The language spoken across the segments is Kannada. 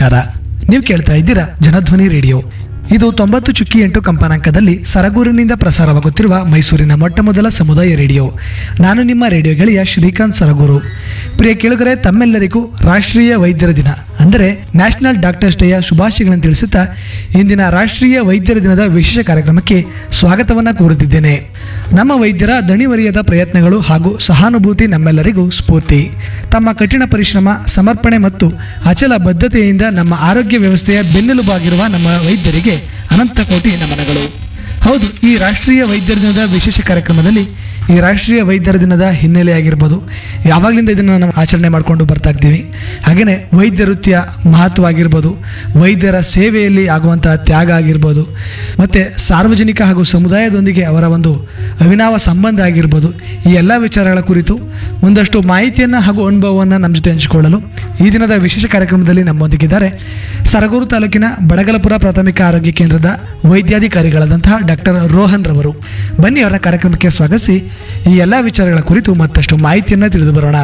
ನಮಸ್ಕಾರ ನೀವು ಕೇಳ್ತಾ ಇದ್ದೀರಾ ಜನಧ್ವನಿ ರೇಡಿಯೋ ಇದು ತೊಂಬತ್ತು ಚುಕ್ಕಿ ಎಂಟು ಕಂಪನಾಂಕದಲ್ಲಿ ಸರಗೂರಿನಿಂದ ಪ್ರಸಾರವಾಗುತ್ತಿರುವ ಮೈಸೂರಿನ ಮೊಟ್ಟ ಮೊದಲ ಸಮುದಾಯ ರೇಡಿಯೋ ನಾನು ನಿಮ್ಮ ರೇಡಿಯೋ ಗೆಳೆಯ ಶ್ರೀಕಾಂತ್ ಸರಗೂರು ಪ್ರಿಯ ಕೇಳುಗರೆ ತಮ್ಮೆಲ್ಲರಿಗೂ ರಾಷ್ಟ್ರೀಯ ವೈದ್ಯರ ದಿನ ಅಂದರೆ ನ್ಯಾಷನಲ್ ಡಾಕ್ಟರ್ಸ್ ಡೇಯ ಶುಭಾಶಯಗಳನ್ನು ತಿಳಿಸುತ್ತಾ ಇಂದಿನ ರಾಷ್ಟ್ರೀಯ ವೈದ್ಯರ ದಿನದ ವಿಶೇಷ ಕಾರ್ಯಕ್ರಮಕ್ಕೆ ಸ್ವಾಗತವನ್ನು ಕೋರುತ್ತಿದ್ದೇನೆ ನಮ್ಮ ವೈದ್ಯರ ದಣಿವರಿಯದ ಪ್ರಯತ್ನಗಳು ಹಾಗೂ ಸಹಾನುಭೂತಿ ನಮ್ಮೆಲ್ಲರಿಗೂ ಸ್ಫೂರ್ತಿ ತಮ್ಮ ಕಠಿಣ ಪರಿಶ್ರಮ ಸಮರ್ಪಣೆ ಮತ್ತು ಅಚಲ ಬದ್ಧತೆಯಿಂದ ನಮ್ಮ ಆರೋಗ್ಯ ವ್ಯವಸ್ಥೆಯ ಬೆನ್ನೆಲುಬಾಗಿರುವ ನಮ್ಮ ವೈದ್ಯರಿಗೆ ಅನಂತ ಕೋಟಿ ನಮನಗಳು ಹೌದು ಈ ರಾಷ್ಟ್ರೀಯ ವೈದ್ಯರ ದಿನದ ವಿಶೇಷ ಕಾರ್ಯಕ್ರಮದಲ್ಲಿ ಈ ರಾಷ್ಟ್ರೀಯ ವೈದ್ಯರ ದಿನದ ಹಿನ್ನೆಲೆ ಆಗಿರ್ಬೋದು ಯಾವಾಗಲಿಂದ ಇದನ್ನು ನಾವು ಆಚರಣೆ ಮಾಡಿಕೊಂಡು ಬರ್ತಾ ಇದ್ದೀವಿ ಹಾಗೆಯೇ ವೈದ್ಯ ವೃತ್ತಿಯ ಮಹತ್ವ ಆಗಿರ್ಬೋದು ವೈದ್ಯರ ಸೇವೆಯಲ್ಲಿ ಆಗುವಂತಹ ತ್ಯಾಗ ಆಗಿರ್ಬೋದು ಮತ್ತು ಸಾರ್ವಜನಿಕ ಹಾಗೂ ಸಮುದಾಯದೊಂದಿಗೆ ಅವರ ಒಂದು ಅವಿನಾವ ಸಂಬಂಧ ಆಗಿರ್ಬೋದು ಈ ಎಲ್ಲ ವಿಚಾರಗಳ ಕುರಿತು ಒಂದಷ್ಟು ಮಾಹಿತಿಯನ್ನು ಹಾಗೂ ಅನುಭವವನ್ನು ನಮ್ಮ ಜೊತೆ ಹಂಚಿಕೊಳ್ಳಲು ಈ ದಿನದ ವಿಶೇಷ ಕಾರ್ಯಕ್ರಮದಲ್ಲಿ ನಮ್ಮೊಂದಿಗಿದ್ದಾರೆ ಸರಗೂರು ತಾಲೂಕಿನ ಬಡಗಲಪುರ ಪ್ರಾಥಮಿಕ ಆರೋಗ್ಯ ಕೇಂದ್ರದ ವೈದ್ಯಾಧಿಕಾರಿಗಳಾದಂತಹ ಡಾಕ್ಟರ್ ರೋಹನ್ ರವರು ಬನ್ನಿ ಅವರ ಕಾರ್ಯಕ್ರಮಕ್ಕೆ ಸ್ವಾಗತಿಸಿ ಈ ಎಲ್ಲ ವಿಚಾರಗಳ ಕುರಿತು ಮತ್ತಷ್ಟು ಮಾಹಿತಿಯನ್ನು ತಿಳಿದು ಬರೋಣ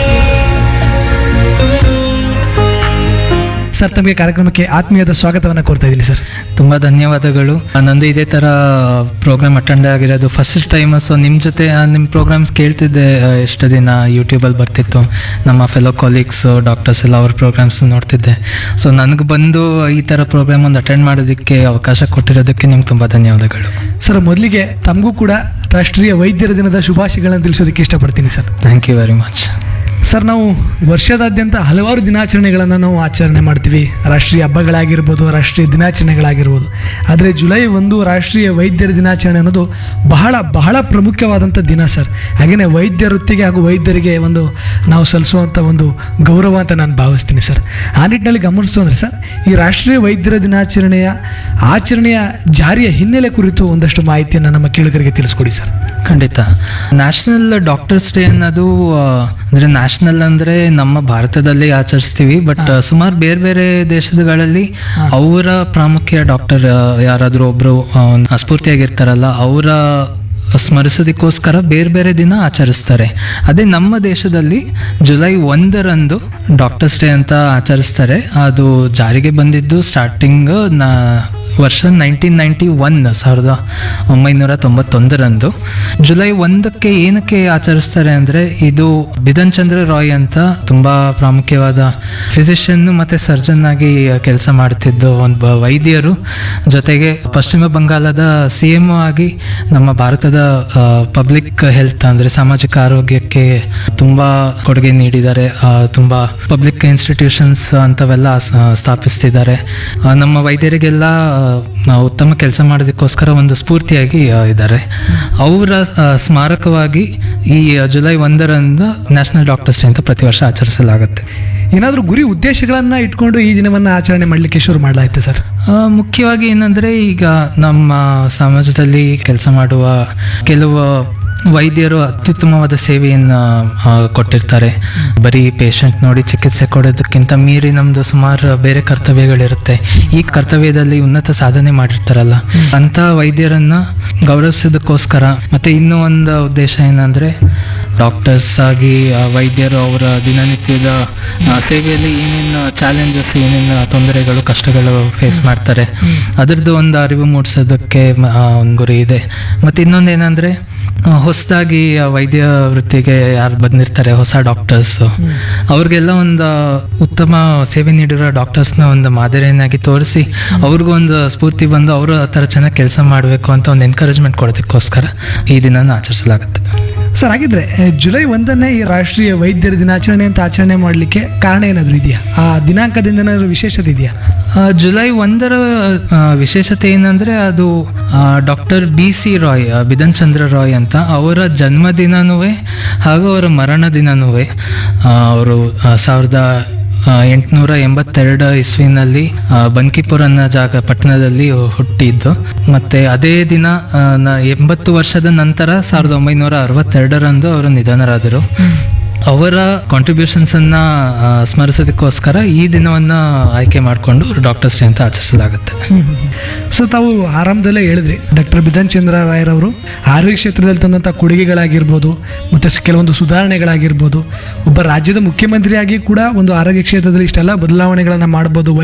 ಸರ್ ತಮಗೆ ಕಾರ್ಯಕ್ರಮಕ್ಕೆ ಆತ್ಮೀಯದ ಸ್ವಾಗತವನ್ನು ಕೋರ್ತಾ ಇದ್ದೀನಿ ಸರ್ ತುಂಬ ಧನ್ಯವಾದಗಳು ಆ, ನಂದು ಇದೇ ಥರ ಪ್ರೋಗ್ರಾಮ್ ಅಟೆಂಡ್ ಆಗಿರೋದು ಫಸ್ಟ್ ಟೈಮ್ ಸೊ ನಿಮ್ಮ ಜೊತೆ ನಿಮ್ಮ ಪ್ರೋಗ್ರಾಮ್ಸ್ ಕೇಳ್ತಿದ್ದೆ ಆ, ಎಷ್ಟು ದಿನ ಯೂಟ್ಯೂಬಲ್ಲಿ ಬರ್ತಿತ್ತು ನಮ್ಮ ಫೆಲೋ ಕಾಲೀಗ್ಸ್ ಡಾಕ್ಟರ್ಸ್ ಎಲ್ಲ ಅವ್ರ ಪ್ರೋಗ್ರಾಮ್ಸ್ ನೋಡ್ತಿದ್ದೆ ಸೊ ನನಗೆ ಬಂದು ಈ ಥರ ಪ್ರೋಗ್ರಾಮ್ ಒಂದು ಅಟೆಂಡ್ ಮಾಡೋದಕ್ಕೆ ಅವಕಾಶ ಕೊಟ್ಟಿರೋದಕ್ಕೆ ನಿಮ್ಗೆ ತುಂಬ ಧನ್ಯವಾದಗಳು ಸರ್ ಮೊದಲಿಗೆ ತಮಗೂ ಕೂಡ ರಾಷ್ಟ್ರೀಯ ವೈದ್ಯರ ದಿನದ ಶುಭಾಶಯಗಳನ್ನು ತಿಳಿಸೋದಕ್ಕೆ ಇಷ್ಟಪಡ್ತೀನಿ sir thank you very much sir ನಾವು ವರ್ಷದಾದ್ಯಂತ ಹಲವಾರು ದಿನಾಚರಣೆಗಳನ್ನು ನಾವು ಆಚರಣೆ ಮಾಡ್ತೀವಿ ರಾಷ್ಟ್ರೀಯ ಹಬ್ಬಗಳಾಗಿರ್ಬೋದು ರಾಷ್ಟ್ರೀಯ ದಿನಾಚರಣೆಗಳಾಗಿರ್ಬೋದು ಆದರೆ ಜುಲೈ ಒಂದು ರಾಷ್ಟ್ರೀಯ ವೈದ್ಯರ ದಿನಾಚರಣೆ ಅನ್ನೋದು ಬಹಳ ಬಹಳ ಪ್ರಮುಖವಾದಂಥ ದಿನ ಸರ್ ಹಾಗೆಯೇ ವೈದ್ಯ ವೃತ್ತಿಗೆ ಹಾಗೂ ವೈದ್ಯರಿಗೆ ಒಂದು ನಾವು ಸಲ್ಲಿಸುವಂಥ ಒಂದು ಗೌರವ ಅಂತ ನಾನು ಭಾವಿಸ್ತೀನಿ ಸರ್ ಆ ನಿಟ್ಟಿನಲ್ಲಿ ಗಮನಿಸ್ತು ಅಂದರೆ ಸರ್ ಈ ರಾಷ್ಟ್ರೀಯ ವೈದ್ಯರ ದಿನಾಚರಣೆಯ ಆಚರಣೆಯ ಜಾರಿಯ ಹಿನ್ನೆಲೆ ಕುರಿತು ಒಂದಷ್ಟು ಮಾಹಿತಿಯನ್ನು ನಮ್ಮ ಕೇಳುಗರಿಗೆ ತಿಳಿಸ್ಕೊಡಿ ಸರ್ ಖಂಡಿತ ನ್ಯಾಷನಲ್ ಡಾಕ್ಟರ್ಸ್ ಡೇ ಅನ್ನೋದು ಆ, ಅಂದ್ರೆ ನ್ಯಾಷನಲ್ ಅಂದ್ರೆ ನಮ್ಮ ಭಾರತದಲ್ಲಿ ಆಚರಿಸ್ತೀವಿ ಬಟ್ ಸುಮಾರು ಬೇರೆ ಬೇರೆ ದೇಶಗಳಲ್ಲಿ ಅವರ ಪ್ರಾಮುಖ್ಯ ಡಾಕ್ಟರ್ ಯಾರಾದರೂ ಒಬ್ರು ಆ, ಸ್ಫೂರ್ತಿಯಾಗಿರ್ತಾರಲ್ಲ ಅವರ ಸ್ಮರಿಸೋದಕ್ಕೋಸ್ಕರ ಬೇರೆ ಬೇರೆ ದಿನ ಆಚರಿಸ್ತಾರೆ ಅದೇ ನಮ್ಮ ದೇಶದಲ್ಲಿ ಜುಲೈ ಒಂದರಂದು ಡಾಕ್ಟರ್ಸ್ ಡೇ ಅಂತ ಆಚರಿಸ್ತಾರೆ ಅದು ಜಾರಿಗೆ ಬಂದಿದ್ದು ಸ್ಟಾರ್ಟಿಂಗ್ ನಾ ವರ್ಷ ನೈನ್ಟೀನ್ ನೈಂಟಿ ಒನ್ ಸಾವಿರದ ಒಂಬೈನೂರ ತೊಂಬತ್ತೊಂದರಂದು ಜುಲೈ ಒಂದಕ್ಕೆ ಏನಕ್ಕೆ ಆಚರಿಸ್ತಾರೆ ಅಂದರೆ ಇದು ಬಿಧನ್ ಚಂದ್ರ ರಾಯ್ ಅಂತ ತುಂಬ ಪ್ರಾಮುಖ್ಯವಾದ ಫಿಸಿಷಿಯನ್ ಮತ್ತು ಸರ್ಜನ್ ಆಗಿ ಕೆಲಸ ಮಾಡ್ತಿದ್ದು ಒಂದು ವೈದ್ಯರು ಜೊತೆಗೆ ಪಶ್ಚಿಮ ಬಂಗಾಳದ ಸಿ ಎಮ್ ಆಗಿ ನಮ್ಮ ಭಾರತದ ಪಬ್ಲಿಕ್ ಹೆಲ್ತ್ ಅಂದರೆ ಸಾಮಾಜಿಕ ಆರೋಗ್ಯಕ್ಕೆ ತುಂಬ ಕೊಡುಗೆ ನೀಡಿದ್ದಾರೆ ಆ, ತುಂಬ ಪಬ್ಲಿಕ್ ಇನ್ಸ್ಟಿಟ್ಯೂಷನ್ಸ್ ಅಂತವೆಲ್ಲ ಸ- ಸ್ಥಾಪಿಸ್ತಿದ್ದಾರೆ ಆ, ನಮ್ಮ ವೈದ್ಯರಿಗೆಲ್ಲ ಆ, ಉತ್ತಮ ಕೆಲಸ ಮಾಡೋದಕ್ಕೋಸ್ಕರ ಒಂದು ಸ್ಫೂರ್ತಿಯಾಗಿ ಆ, ಇದ್ದಾರೆ ಅವರ ಆ, ಸ್ಮಾರಕವಾಗಿ ಈ ಜುಲೈ ಒಂದರಂದು ನ್ಯಾಷನಲ್ ಡಾಕ್ಟರ್ಸ್ ಡೇ ಅಂತ ಪ್ರತಿ ವರ್ಷ ಆಚರಿಸಲಾಗುತ್ತೆ ಏನಾದರೂ ಗುರಿ ಉದ್ದೇಶಗಳನ್ನು ಇಟ್ಕೊಂಡು ಈ ದಿನವನ್ನು ಆಚರಣೆ ಮಾಡಲಿಕ್ಕೆ ಶುರು ಮಾಡಲಾಯ್ತು ಸರ್ ಆ, ಮುಖ್ಯವಾಗಿ ಏನಂದ್ರೆ ಈಗ ನಮ್ಮ ಸಮಾಜದಲ್ಲಿ ಕೆಲಸ ಮಾಡುವ ಕೆಲವು ವೈದ್ಯರು ಅತ್ಯುತ್ತಮವಾದ ಸೇವೆಯನ್ನು ಆ, ಕೊಟ್ಟಿರ್ತಾರೆ ಬರೀ ಪೇಷಂಟ್ ನೋಡಿ ಚಿಕಿತ್ಸೆ ಕೊಡೋದಕ್ಕಿಂತ ಮೀರಿ ನಮ್ದು ಸುಮಾರು ಬೇರೆ ಕರ್ತವ್ಯಗಳಿರುತ್ತೆ ಈ ಕರ್ತವ್ಯದಲ್ಲಿ ಉನ್ನತ ಸಾಧನೆ ಮಾಡಿರ್ತಾರಲ್ಲ ಅಂತ ವೈದ್ಯರನ್ನ ಗೌರವಿಸೋದಕ್ಕೋಸ್ಕರ ಮತ್ತೆ ಇನ್ನೂ ಒಂದು ಉದ್ದೇಶ ಏನಂದ್ರೆ ಡಾಕ್ಟರ್ಸ್ ಆಗಿ ಆ, ವೈದ್ಯರು ಅವರ ದಿನನಿತ್ಯದ ಆ, ಸೇವೆಯಲ್ಲಿ ಏನೇನು ಚಾಲೆಂಜಸ್ ಏನೇನು ತೊಂದರೆಗಳು ಕಷ್ಟಗಳು ಫೇಸ್ ಮಾಡ್ತಾರೆ ಅದರದ್ದು ಒಂದು ಅರಿವು ಮೂಡಿಸೋದಕ್ಕೆ ಮ- ಆ, ಒಂದು ಗುರಿ ಇದೆ ಮತ್ತು ಇನ್ನೊಂದು ಏನಂದರೆ ಹೊಸದಾಗಿ ವೈದ್ಯ ವೃತ್ತಿಗೆ ಯಾರು ಬಂದಿರ್ತಾರೆ ಹೊಸ ಡಾಕ್ಟರ್ಸ್ ಅವ್ರಿಗೆಲ್ಲ ಒಂದು ಉತ್ತಮ ಸೇವೆ ನೀಡಿರೋ ಡಾಕ್ಟರ್ಸ್ನ ಒಂದು ಮಾದರಿಯನ್ನಾಗಿ ತೋರಿಸಿ ಅವ್ರಿಗೂ ಒಂದು ಸ್ಫೂರ್ತಿ ಬಂದು ಅವರು ಆ ಥರ ಚೆನ್ನಾಗಿ ಕೆಲಸ ಮಾಡಬೇಕು ಅಂತ ಒಂದು ಎನ್ಕರೇಜ್ಮೆಂಟ್ ಕೊಡೋದಕ್ಕೋಸ್ಕರ ಈ ದಿನನ ಆಚರಿಸಲಾಗುತ್ತೆ ಸರ್ ಹಾಗಿದ್ರೆ ಆ, ಜುಲೈ ಒಂದನೇ ಈ ರಾಷ್ಟ್ರೀಯ ವೈದ್ಯರ ದಿನಾಚರಣೆ ಅಂತ ಆಚರಣೆ ಮಾಡಲಿಕ್ಕೆ ಕಾರಣ ಏನಾದರೂ ಇದೆಯಾ ಆ ದಿನಾಂಕದಿಂದ ಏನಾದರೂ ವಿಶೇಷತೆ ಇದೆಯಾ ಆ, ಜುಲೈ ಒಂದರ ಆ, ವಿಶೇಷತೆ ಏನಂದ್ರೆ ಅದು ಡಾಕ್ಟರ್ ಬಿ ಸಿ ರಾಯ್ ಆ, ಬಿಧನ್ ಚಂದ್ರ ರಾಯ್ ಅಂತ ಅವರ ಜನ್ಮದಿನನೂ ಹಾಗೂ ಅವರ ಮರಣ ದಿನನೂ ಅವರು ಸಾವಿರದ ಎಂಟುನೂರ ಎಂಬತ್ತೆರಡು ಇಸ್ವಿನಲ್ಲಿ ಆ, ಬನ್ಕಿಪುರ್ ಅನ್ನೋ ಜಾಗ ಪಟ್ಟಣದಲ್ಲಿ ಹುಟ್ಟಿದ್ದು ಮತ್ತೆ ಅದೇ ದಿನ ಆ, ನ- ಎಂಬತ್ತು ವರ್ಷದ ನಂತರ ಸಾವಿರದ ಒಂಬೈನೂರ ಅರವತ್ತೆರಡರಂದು ಅವರು ನಿಧನರಾದರು ಅವರ ಕಾಂಟ್ರಿಬ್ಯೂಷನ್ಸ್ ಅನ್ನ ಆ, ಸ್ಮರಿಸೋದಕ್ಕೋಸ್ಕರ ಈ ದಿನವನ್ನ ಆಯ್ಕೆ ಮಾಡಿಕೊಂಡು ಡಾಕ್ಟರ್ಸ್ ಡೇ ಅಂತ ಆಚರಿಸಲಾಗುತ್ತೆ ಸೊ ತಾವು ಆರಂಭದಲ್ಲೇ ಹೇಳಿದ್ರಿ ಡಾಕ್ಟರ್ ಬಿಧನ್ ಚಂದ್ರ ರಾಯರವರು ಆರೋಗ್ಯ ಕ್ಷೇತ್ರದಲ್ಲಿ ತಂದಂಥ ಕೊಡುಗೆಗಳಾಗಿರ್ಬೋದು ಮತ್ತು ಸ್- ಕೆಲವೊಂದು ಸುಧಾರಣೆಗಳಾಗಿರ್ಬೋದು ಒಬ್ಬ ರಾಜ್ಯದ ಮುಖ್ಯಮಂತ್ರಿಯಾಗಿ ಕೂಡ ಒಂದು ಆರೋಗ್ಯ ಕ್ಷೇತ್ರದಲ್ಲಿ ಇಷ್ಟೆಲ್ಲ ಬದಲಾವಣೆಗಳನ್ನು ಮಾಡ್ಬೋದು